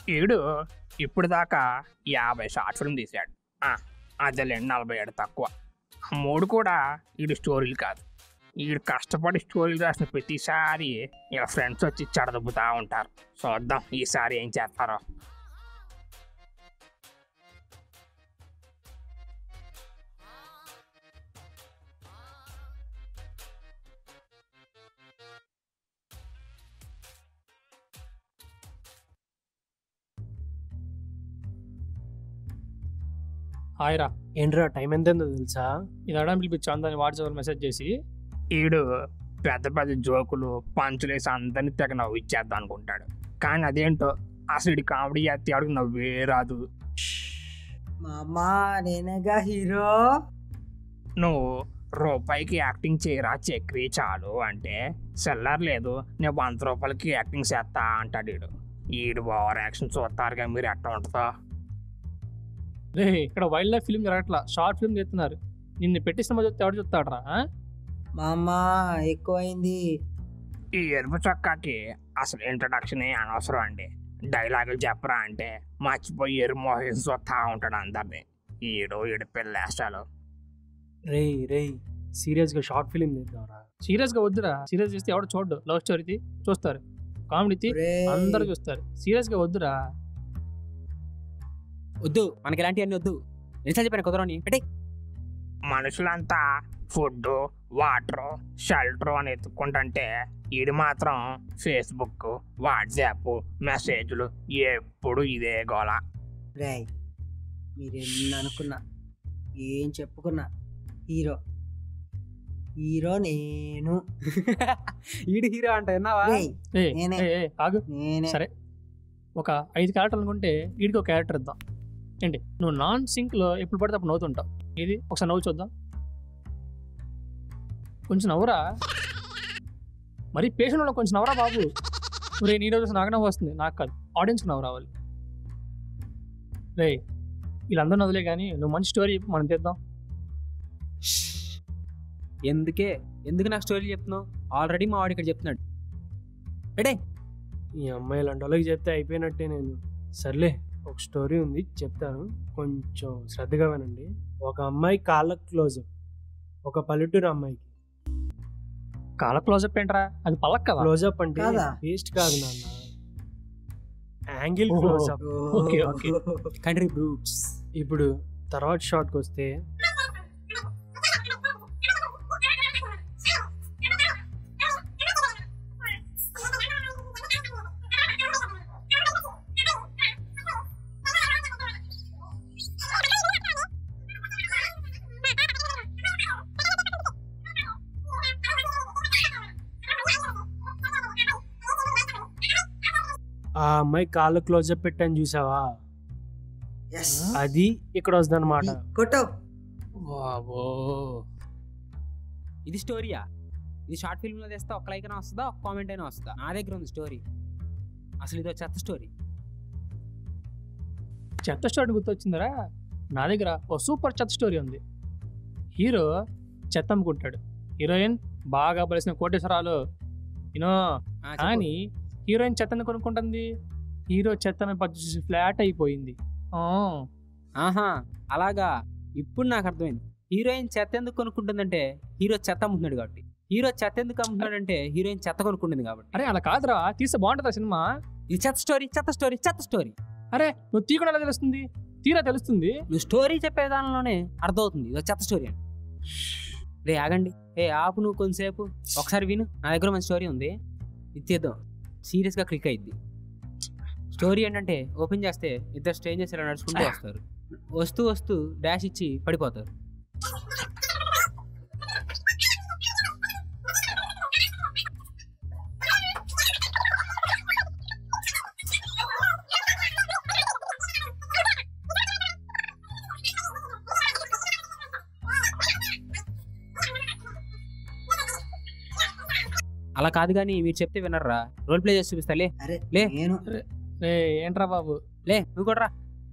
ఈడు ఇప్పుడు దాకా యాభై షార్ట్ ఫిల్మ్ తీశాడు ఆ, అదేలేండి నలభై ఏడు తక్కువ మూడు కూడా ఈడు స్టోరీలు కాదు ఈడు కష్టపడి స్టోరీలు రాసిన ప్రతిసారి ఇలా ఫ్రెండ్స్ వచ్చి చెడదొబ్బుతా ఉంటారు చూద్దాం ఈసారి ఏం చేస్తారో హాయ్ రా ఏంట్రా టైం ఎంతైందో తెలుసా ఇది అడని పిలిపించాను దాన్ని వాట్సాప్ మెసేజ్ చేసి ఈడు పెద్ద పెద్ద జోకులు పంచులేసి అందరినీ తెగ నవ్విచ్చేద్దాం అనుకుంటాడు కానీ అదేంటో అసలు ఇటు కామెడీ చేస్తే ఆడికి నవ్వే రాదు మామా నేనేగా హీరో నువ్వు రూపాయికి యాక్టింగ్ చేయరా చక్రీ చాలు అంటే సెల్లర్ లేదు నేను వంద రూపాయలకి యాక్టింగ్ చేస్తా అంటాడు ఈడు ఈడు ఓవర్ యాక్షన్ చూస్తారుగా మీరు ఎట్లా ఉంటుందో రే ఇక్కడ వైల్డ్ లైఫ్ ఫిల్మ్ జరగట్లా షార్ట్ ఫిల్మ్ చేస్తున్నారు నిన్ను పెట్టి సినిమా చూస్తే ఎవడు చూస్తాడరా ఆ? మామా ఎక్కువైంది ఈ ఎరుపు చొక్కాకి అసలు ఇంట్రడక్షన్ అనవసరం అండి డైలాగులు చెప్పరా అంటే మర్చిపోయి ఎరుపు మోహన్ చూస్తా ఉంటాడు అందరినీ ఈడు ఈడు పిల్లేస్తాడు రేయ్ రేయ్ సీరియస్గా షార్ట్ ఫిలిం తీద్దాంరా సీరియస్ గా వద్దురా సీరియస్ చేస్తే ఎవడు చూడ్డు లవ్ స్టోరీ చూస్తారు కామెడీ ఒరేయ్, అందరు చూస్తారు సీరియస్ గా వద్దురా వద్దు మనకి ఇలాంటివన్నీ వద్దు ఎన్నిసార్లు చెప్పాను కుదరని పెట్టే మనుషులంతా ఫుడ్ వాటర్ షెల్టర్ అని ఎత్తుక్కుంటుంటే ఈడు మాత్రం ఫేస్బుక్ వాట్సాప్ మెసేజ్లు ఎప్పుడు ఇదే గోల రేయ్ మీరెన్ని అనుకున్నా ఏం చెప్పుకున్నా హీరో హీరో నేను ఈడు హీరో అంట విన్నావా రేయ్ ఏ నేనే. ఏ, ఏ, ఆగు నేనే సరే ఒక ఐదు క్యారెక్టర్ అనుకుంటే వీడికి ఒక క్యారెక్టర్ ఇద్దాం ఏంటి నువ్వు నాన్ సింక్ లో ఎప్పుడు పడితే అప్పుడు నవ్వుతుంటావు ఇది ఒకసారి నవ్వు చూద్దాం కొంచెం నవ్వురా మరి పేషెంట్ లో కొంచెం నవ్వరా బాబు రే నీ రోజు నాకు నవ్వు వస్తుంది నాకు కాదు ఆడియన్స్కి నవ్వు రావాలి రే వీళ్ళందరూ నవ్వులే కానీ నువ్వు మంచి స్టోరీ చెప్పు మనం తెద్దాం ఎందుకే ఎందుకు నాకు స్టోరీ చెప్తున్నావు ఆల్రెడీ మా వాడు ఇక్కడ చెప్తున్నాడు పెట్టే ఈ అమ్మాయి ఇలాంటి వాళ్ళకి చెప్తే అయిపోయినట్టే నేను సర్లే ఒక స్టోరీ ఉంది చెప్తాను కొంచెం శ్రద్ధగా వినండి ఒక అమ్మాయి కాళ్ళ క్లోజప్ ఒక పల్లెటూరు అమ్మాయికి కాల క్లోజప్ ఏంట్రా అది పలక్ కదా క్లోజప్ అంటే కాదా? పేస్ట్ కాదు నాన్న యాంగిల్ ఓహో. Closeup okay, okay. Country brutes ఇప్పుడు తర్వాత షాట్కి వస్తే ఆ అమ్మాయి కాళ్ళ క్లోజప్ పెట్టాను చూసావా ఎస్ అది ఇక్కడ వస్తుందన్నమాట కొట్టు బాబో ఇది స్టోరీయా ఇది షార్ట్ ఫిల్మ్ లో తెస్తే ఒక లైక్ అయినా వస్తుందా ఒక కామెంట్ అయినా వస్తుందా నా దగ్గర ఉంది స్టోరీ అసలు ఇదో చెత్త స్టోరీ చెత్త స్టోరీ గుర్తొచ్చిందరా నా దగ్గర ఓ సూపర్ చెత్త స్టోరీ ఉంది హీరో చెత్త అమ్ముకుంటాడు హీరోయిన్ బాగా బలిసిన కోటేశ్వరాలు యూనో కానీ హీరోయిన్ చెత్తని కొనుక్కుంటుంది హీరో చెత్తని పచ్చి ఫ్లాట్ అయిపోయింది ఆ, ఆహా అలాగా ఇప్పుడు నాకు అర్థమైంది హీరోయిన్ చెత్త ఎందుకు కొనుక్కుంటుందంటే హీరో చెత్త అమ్ముతున్నాడు కాబట్టి హీరో చెత్త ఎందుకు అమ్ముతున్నాడంటే హీరోయిన్ చెత్త కొనుక్కుంటుంది కాబట్టి అరే అలా కాదురా తీస్తే బాగుంటుందా సినిమా ఇది చెత్త స్టోరీ చెత్త స్టోరీ చెత్త స్టోరీ అరే నువ్వు తీయకుండా ఎలా తెలుస్తుంది తీరా తెలుస్తుంది నువ్వు స్టోరీ చెప్పే దానిలోనే అర్థమవుతుంది ఇదో చెత్త స్టోరీ అని రే ఆగండి ఏ ఆపు నువ్వు కొంతసేపు ఒకసారి విను నా దగ్గర మంచి స్టోరీ ఉంది ఇది తీద్దాం సీరియస్గా క్లిక్ అయింది స్టోరీ ఏంటంటే ఓపెన్ చేస్తే ఇద్దరు స్ట్రేంజర్స్ ఇలా నడుచుకుంటూ వస్తారు వస్తూ వస్తూ డాష్ ఇచ్చి పడిపోతారు అలా కాదు కానీ మీరు చెప్తే వినర్రా రోల్ ప్లే చేసి చూపిస్తా లే అరే లే. నేను రే ఏంట్రా బాబు లే నువ్వు కూడా రా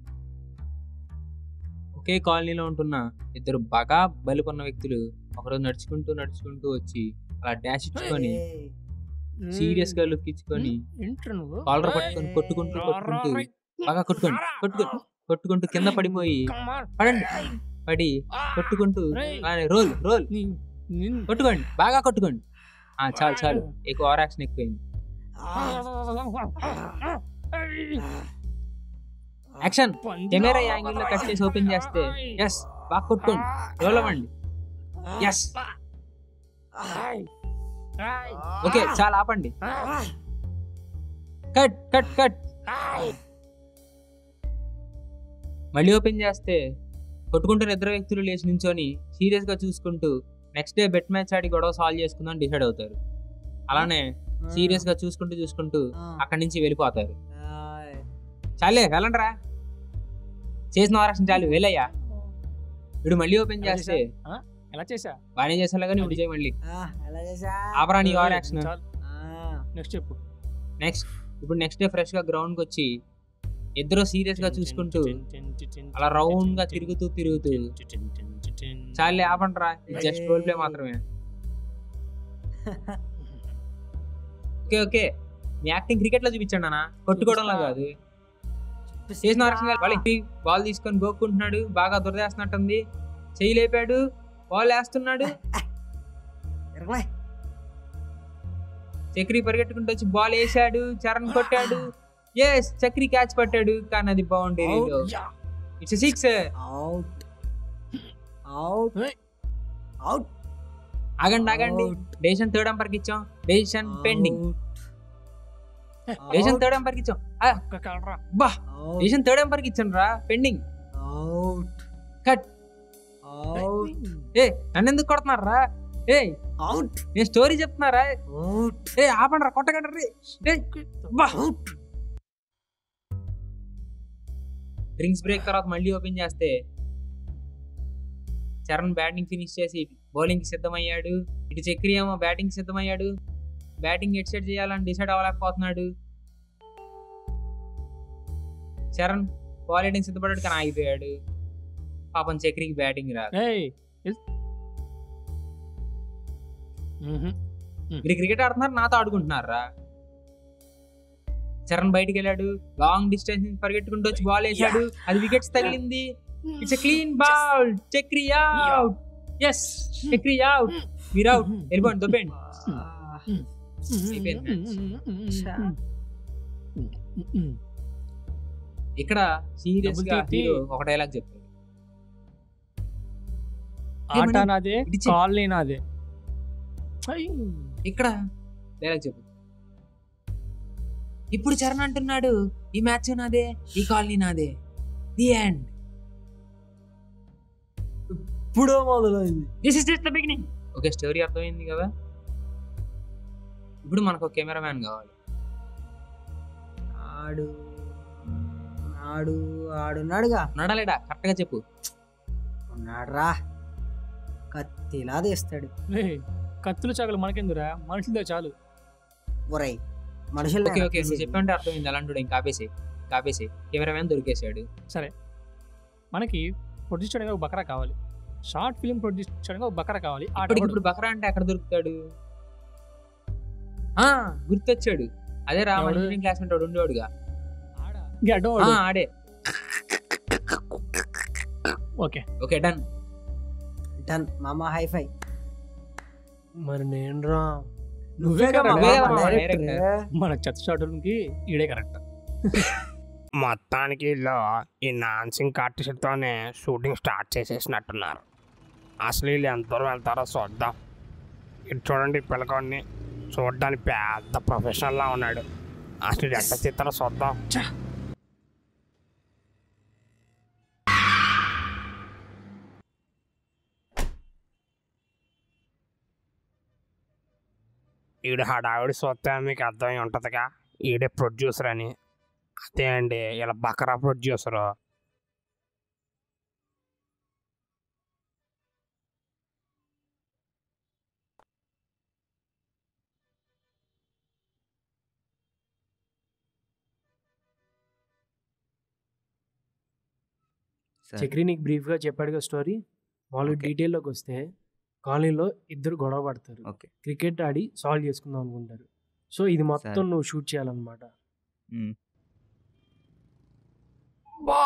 ఒకే కాలనీలో ఉంటున్న ఇద్దరు బాగా బలిపన్న వ్యక్తులు ఒకరోజు నడుచుకుంటూ నడుచుకుంటూ వచ్చి అలా డాష్ ఇచ్చుకొని ఏయ్, సీరియస్ గా లుక్ ఇచ్చుకొని ఏంట్రా నువ్వు కాలర్ పట్టుకొని కొట్టుకుంటూ కొట్టుకుంటూ బాగా కొట్టుకోండి కొట్టుకోండి కొట్టుకుంటూ కింద పడిపోయి పడండి పడి కొట్టుకుంటూ రోల్ రోల్ నీ- నిన్- కొట్టుకోండి బాగా కొట్టుకోండి ఆ చాలు చాలు ఎక్కువ ఓవర్ యాక్షన్ ఎక్కువైంది యాక్షన్ కెమెరా యాంగిల్ లో కట్ చేసి ఓపెన్ చేస్తే ఎస్ బాగా కొట్టుకోండి రోల్ అవ్వండి ఎస్ ఓకే చాలా ఆపండి కట్ కట్ కట్ మళ్ళీ ఓపెన్ చేస్తే కొట్టుకుంటున్న ఇద్దరు వ్యక్తులు లేచి నించొని సీరియస్ గా చూసుకుంటూ నెక్స్ట్ డే బెట్ మ్యాచ్ ఆడి గొడవ సాల్వ్ చేసుకుందాం డిసైడ్ అవుతారు అలానే సీరియస్ గా చూసుకుంటూ చూసుకుంటూ అక్కడి నుంచి వెళ్ళిపోతారు చాలే వెళ్ళండిరా చేసిన వారాక్షన్ చాలు వెళ్ళయ్యా ఇప్పుడు మళ్ళీ ఓపెన్ చేస్తే ఎలా చేసా బాగానే చేసేలా కానీ ఇప్పుడు చేయి మళ్ళీ ఎలా చేసా ఆపరా నీ ఓవర్ యాక్షన్ చాలు నెక్స్ట్ చెప్పు నెక్స్ట్ ఇప్పుడు నెక్స్ట్ డే ఫ్రెష్ గా గ్రౌండ్ కి వచ్చి ఇద్దరు సీరియస్ గా చూసుకుంటూ అలా రౌండ్ గా తిరుగుతూ తిరుగుతూ చాలే ఆపండిరా ఇది జస్ట్ రోల్ ప్లే మాత్రమే ఓకే ఓకే మీ యాక్టింగ్ క్రికెట్ లో చూపించండి అన్న కొట్టుకోవడంలో కాదు చేసిన వారాక్షన్ కాదు. వాళ్ళకి బాల్ తీసుకొని గోక్కుంటున్నాడు బాగా దురదేస్తున్నట్టుంది చెయ్యి లేపాడు బాల్ వేస్తున్నాడు ఇరవై చక్రి పరిగెట్టుకుంటూ వచ్చి బాల్ వేసాడు చరణ్ కొట్టాడు ఎస్ చక్రి క్యాచ్ పట్టాడు కానీ అది boundary it's six out out out ఆగండి ఆగండి డేషన్ థర్డ్ అంపర్కి ఇచ్చాం డేషన్ పెండింగ్ డేషన్ థర్డ్ అంపర్కి ఇచ్చాం ఆ, బా డేషన్ థర్డ్ అంపర్కి ఇచ్చాను రా పెండింగ్ అవుట్ కట్ అవుట్ ఏ నన్ను ఎందుకు కొడుతున్నారు రా ఏ అవుట్ నేను స్టోరీ చెప్తున్నారా అవుట్ ఏ ఆపండి రా కొట్టకండి రే ఏయ్, బా డ్రింక్స్ బ్రేక్ తర్వాత మళ్ళీ ఓపెన్ చేస్తే చరణ్ బ్యాటింగ్ ఫినిష్ చేసి బౌలింగ్ కి సిద్ధమయ్యాడు ఇటు చక్రి ఏమో బ్యాటింగ్ సిద్ధమయ్యాడు బ్యాటింగ్ ఎట్ సెట్ చేయాలని డిసైడ్ అవ్వలేకపోతున్నాడు చరణ్ బౌలింగ్ సిద్ధపడ్డాడు కానీ ఆగిపోయాడు పాపం చక్రికి బ్యాటింగ్ రాదు ఏయ్ ఎల్- మ్మ్హ. మీరు క్రికెట్ ఆడుతున్నారు నాతో ఆడుకుంటున్నారా చరణ్ బయటికి వెళ్ళాడు లాంగ్ డిస్టెన్స్ నుంచి పరిగెట్టుకుంటూ వచ్చి బాల్ వేసాడు అది వికెట్స్ తగిలింది it's clean ball Chakri out yes Chakri out మీరు అవుట్ వెళ్ళిపోండి దొబ్బేయండి అయిపోయింది match. ఇక్కడ సీరియస్ గా Double TT. హీరో ఒక డైలాగ్ చెప్తాడు ఆట నాదే ఇటు చెయ్. కాలనీ నాదే ఐ. ఇక్కడ డైలాగ్ చెప్పు ఇప్పుడు చరణ్ అంటున్నాడు ఈ మ్యాచ్ నాదే ఈ కాలనీ నాదే ది ఎండ్ ఇప్పుడో మొదలైంది this is just the beginning okay story అర్థమైంది కదా ఇప్పుడు మనకు ఒక కెమెరామ్యాన్ కావాలి ఆడు ఆడు ఆడున్నాడుగా నడలేడా కరెక్ట్ గా చెప్పు ఉన్నాడురా కత్తిలా తీస్తాడు ఏయ్, కత్తులు చాకలు మనకెందురా మనుషులతో చాలు ఒరై మనుషులు ఓకే ఓకే నువ్వు చెప్పంటే అర్థమైంది అలాంటి ఇంకా ఆపేసి కాపేసి కెమెరామ్యాన్ దొరికేశాడు మనకి ప్రొడ్యూస్ చేయడానికి ఒక బకరా కావాలి షార్ట్ ఫిల్మ్ ప్రొడ్యూస్ చేయడానికి ఒక బకరా కావాలి ఆట ఇప్పటికి ఎవడు? ఇప్పుడు బకరా అంటే ఎక్కడ దొరుకుతాడు ఆ గుర్తొచ్చాడు అదే రా ఎవడు? ఇంజనీరింగ్ క్లాస్ వాడు ఉండేవాడుగా గడ్డం ఆ, వాడు. ఆడే ఓకే ఓకే డన్ డన్ మామ హైఫై మరి నేను రా నువ్వేగా మామ, నువ్వే కదా మామ, డైరెక్టర్. డైరెక్టర్. మన చెత్త షార్ట్కి ఈడే కరెక్ట్ మొత్తానికి వీళ్ళు ఈ నాన్సింగ్ ఆర్టిస్ట్తోనే షూటింగ్ స్టార్ట్ చేసేసినట్టున్నారు అసలు వీళ్ళు ఎంత దూరం వెళ్తారో చూద్దాం ఇటు చూడండి ఈ పిల్లకాడిని చూడడానికి పెద్ద ప్రొఫెషనల్లా ఉన్నాడు అసలు ఇది ఎంత చిత్రం చూద్దాం ఈడు హడావిడి చూస్తే మీకు అర్థమై ఉంటుందిగా ఈడే ప్రొడ్యూసర్ అని అదే అండి ఇలా బకరా ప్రొడ్యూసరు చక్రి నీకు బ్రీఫ్గా చెప్పాడుగా స్టోరీ మామూలుగా Okay. డీటెయిల్లోకి వస్తే కాలనీలో ఇద్దరు గొడవ పడతారు ఓకే క్రికెట్ ఆడి సాల్వ్ చేసుకుందాం అనుకుంటారు సో ఇది మొత్తం సరే. నువ్వు షూట్ చేయాలన్నమాట బా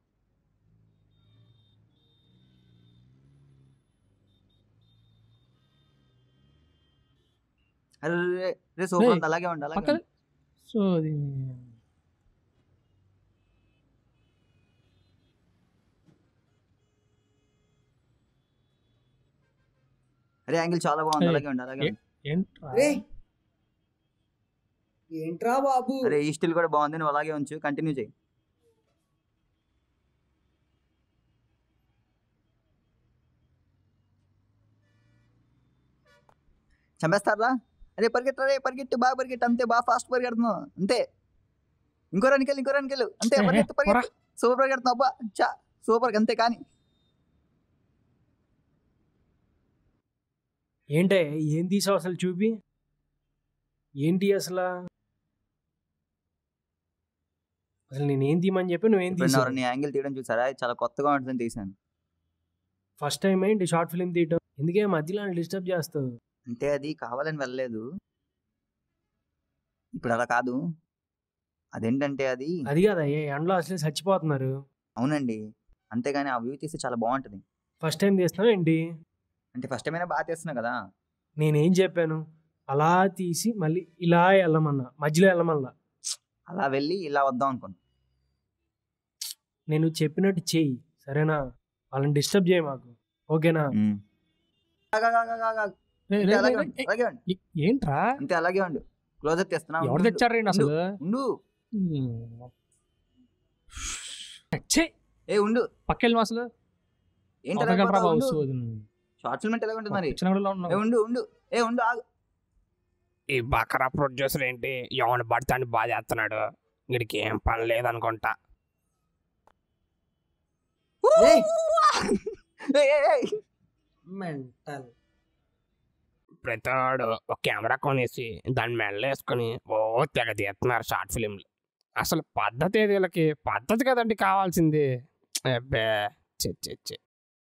అరే రే, రే సూపర్ రేయ్, ఉంది అలాగే ఉండు అలాగే పక్కన ఉండు. సో అది అరే యాంగిల్ చాలా బాగుంది ఏయ్, అలాగే ఉండు అలాగే ఏ- ఉండు. ఏంట్రా రే ఏంట్రా బాబు అరే ఈ స్టిల్ కూడా బాగుంది నువ్వు అలాగే ఉంచు కంటిన్యూ చేయి చంపేస్తారా అరే పరిగెట్టరా రే పరిగెట్టు బాగా పరిగెట్టు అంతే బాగా ఫాస్ట్ పరిగెడుతున్నావు అంతే ఇంకో రన్నికెళ్ళు ఇంకో రన్నికెళ్ళు అంతే ఏ, ఏ, పరిగెత్తు పోరా. పరిగెత్తు సూపర్ పరిగెడుతున్నావు అబ్బా చా సూపర్ అంతే కానీ ఏంటే ఏం తీసావు అసలు చూపి ఏంటి అసలు అసలు నేను ఏం తీయమని చెప్పి నువ్వేం ఇప్పుడు తీసావు ఎవరైనా యాంగిల్ తీయడం చూసారా ఇది చాలా కొత్తగా ఉంటుందని తీసాను ఫస్ట్ టైం ఏంటి షార్ట్ ఫిల్మ్ తీయటం ఎందుకే మధ్యలో డిస్టర్బ్ చేస్తావు అంటే అది కావాలని వెళ్ళలేదు ఇప్పుడు అలా కాదు అదేంటంటే అది అది కదా ఏ ఎండలో అసలే చచ్చిపోతున్నారు అవునండి అంతేగాని ఆ వ్యూ తీస్తే చాలా బాగుంటుంది ఫస్ట్ టైం తీస్తున్నావు ఏంటి అంటే ఫస్ట్ టైం అయినా బాగా తీస్తున్నావు కదా నేనేం చెప్పాను అలా తీసి మళ్ళీ ఇలా వెళ్ళమన్నా మధ్యలో వెళ్ళమన్నా అలా వెళ్ళి ఇలా వద్దాం అనుకోండి నేను చెప్పినట్టు చెయ్యి సరేనా వాళ్ళని డిస్టర్బ్ చేయి మాకు ఓకేనా ఆగు, ఆగు, ఆగు, ఆగు, ఆగు. రే, అంతే రే, అలాగే రే, ఉండు, రే, అలాగే ఉండు ఏ- ఏంట్రా అంతే అలాగే ఉండు క్లోజప్ తెస్తున్నా ఎవరు తెచ్చారు అసలు ఉండు ఛే, ఏ ఉండు పక్కెళ్ళి అసలు ఏంటి అవతలకెళ్ళరా బాబు, సో ఇది షార్ట్ ఫిల్మ్ అంటే ఎలా ఉంటుంది మరి పిచ్చినగడలో ఏ ఉన్నావు. ఉండు ఉండు ఏ ఉండు ఆగు ఈ బకరా ప్రొడ్యూసర్ ఏంటి ఎవరిని పడితే అని బాగా చేస్తున్నాడు వీడికి ఏం పని లేదనుకుంటా ఏయ్. ఏయ్, ఏయ్, ఏయ్. మెంటల్ ప్రతివాడు ఒక కెమెరా కొనేసి దాన్ని మెడలేసుకొని ఓ తెగ తీస్తున్నారు షార్ట్ ఫిలింలు అసలు పద్ధతి ఏది వీళ్ళకి పద్ధతి కదండి కావాల్సింది అబ్బే చి చి చి